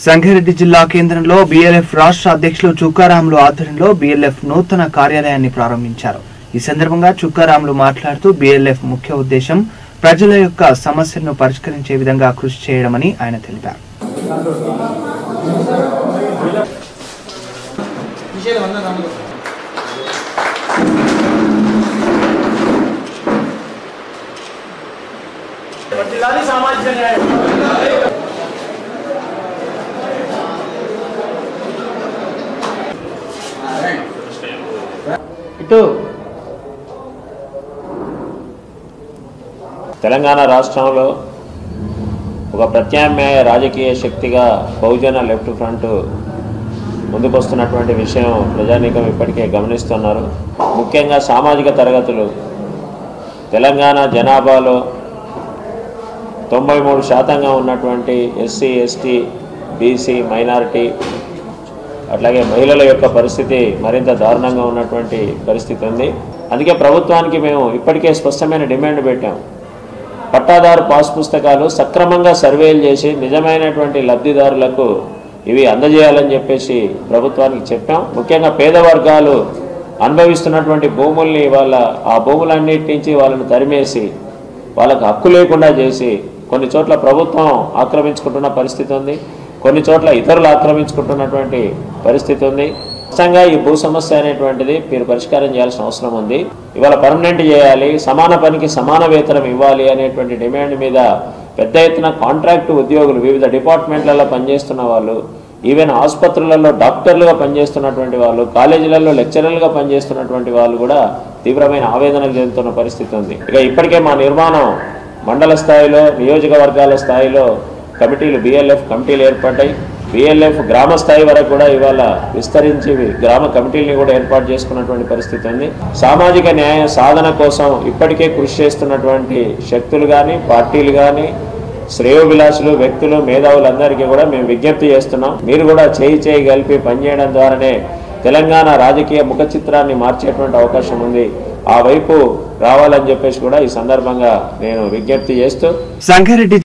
సంగారెడ్డి జిల్లా కేంద్రంలో బీఎల్ఎఫ్ రాష్ట్ర అధ్యక్షులు చుక్కారాములు ఆధ్వర్యంలో బీఎల్ఎఫ్ నూతన కార్యాలయాన్ని ప్రారంభించారు ఈ సందర్భంగా చుక్కారాములు మాట్లాడుతూ బీఎల్ఎఫ్ ముఖ్య ఉద్దేశం ప్రజల యొక్క సమస్యలను పరిష్కరించే విధంగా కృషి చేయడమని ఆయన తెలిపారు ఇటు తెలంగాణ రాష్ట్రంలో ఒక ప్రత్యామ్నాయ రాజకీయ శక్తిగా బహుజన లెఫ్ట్ ఫ్రంట్ ముందుకొస్తున్నటువంటి విషయం ప్రజానీకం ఇప్పటికే గమనిస్తున్నారు ముఖ్యంగా సామాజిక తరగతులు తెలంగాణ జనాభాలో తొంభై మూడు శాతంగా ఉన్నటువంటి ఎస్సీ ఎస్టీ బీసీ మైనారిటీ అట్లాగే మహిళల యొక్క పరిస్థితి మరింత దారుణంగా ఉన్నటువంటి పరిస్థితి ఉంది అందుకే ప్రభుత్వానికి మేము ఇప్పటికే స్పష్టమైన డిమాండ్ పెట్టాం పట్టాదారు పాస్ పుస్తకాలు సక్రమంగా సర్వేలు చేసి నిజమైనటువంటి లబ్ధిదారులకు ఇవి అందజేయాలని చెప్పేసి ప్రభుత్వానికి చెప్పాం ముఖ్యంగా పేద వర్గాలు అనుభవిస్తున్నటువంటి భూముల్ని వాళ్ళ ఆ భూములన్నిటి నుంచి వాళ్ళని తరిమేసి వాళ్ళకు హక్కు లేకుండా చేసి కొన్ని చోట్ల ప్రభుత్వం ఆక్రమించుకుంటున్న పరిస్థితి ఉంది కొన్ని చోట్ల ఇతరులు ఆక్రమించుకుంటున్నటువంటి పరిస్థితి ఉంది ఖచ్చితంగా ఈ భూ సమస్య అనేటువంటిది మీరు పరిష్కారం చేయాల్సిన అవసరం ఉంది ఇవాళ పర్మనెంట్ చేయాలి సమాన పనికి సమాన వేతనం ఇవ్వాలి అనేటువంటి డిమాండ్ మీద పెద్ద ఎత్తున కాంట్రాక్ట్ ఉద్యోగులు వివిధ డిపార్ట్మెంట్లలో పనిచేస్తున్న వాళ్ళు ఈవెన్ ఆసుపత్రులలో డాక్టర్లుగా పనిచేస్తున్నటువంటి వాళ్ళు కాలేజీలలో లెక్చరర్లుగా పనిచేస్తున్నటువంటి వాళ్ళు కూడా తీవ్రమైన ఆవేదనకు చెందుతున్న పరిస్థితి ఉంది ఇక ఇప్పటికే మా నిర్మాణం మండల స్థాయిలో నియోజకవర్గాల స్థాయిలో కమిటీలు బిఎల్ఎఫ్ కమిటీలు ఏర్పడ్డాయి బిఎల్ఎఫ్ గ్రామ స్థాయి వరకు కూడా ఇవాళ విస్తరించి గ్రామ కమిటీలని కూడా ఏర్పాటు చేసుకున్నటువంటి పరిస్థితి ఉంది సామాజిక న్యాయ సాధన కోసం ఇప్పటికే కృషి చేస్తున్నటువంటి శక్తులు కానీ పార్టీలు కానీ శ్రేయోభిలాషులు వ్యక్తులు మేధావులందరికీ కూడా మేము విజ్ఞప్తి చేస్తున్నాం మీరు కూడా చేయి చేయి కలిపి పనిచేయడం ద్వారానే తెలంగాణ రాజకీయ ముఖ చిత్రాన్ని మార్చేటువంటి అవకాశం ఉంది ఆ వైపు రావాలని చెప్పేసి కూడా ఈ సందర్భంగా నేను విజ్ఞప్తి చేస్తూ సంగారెడ్డి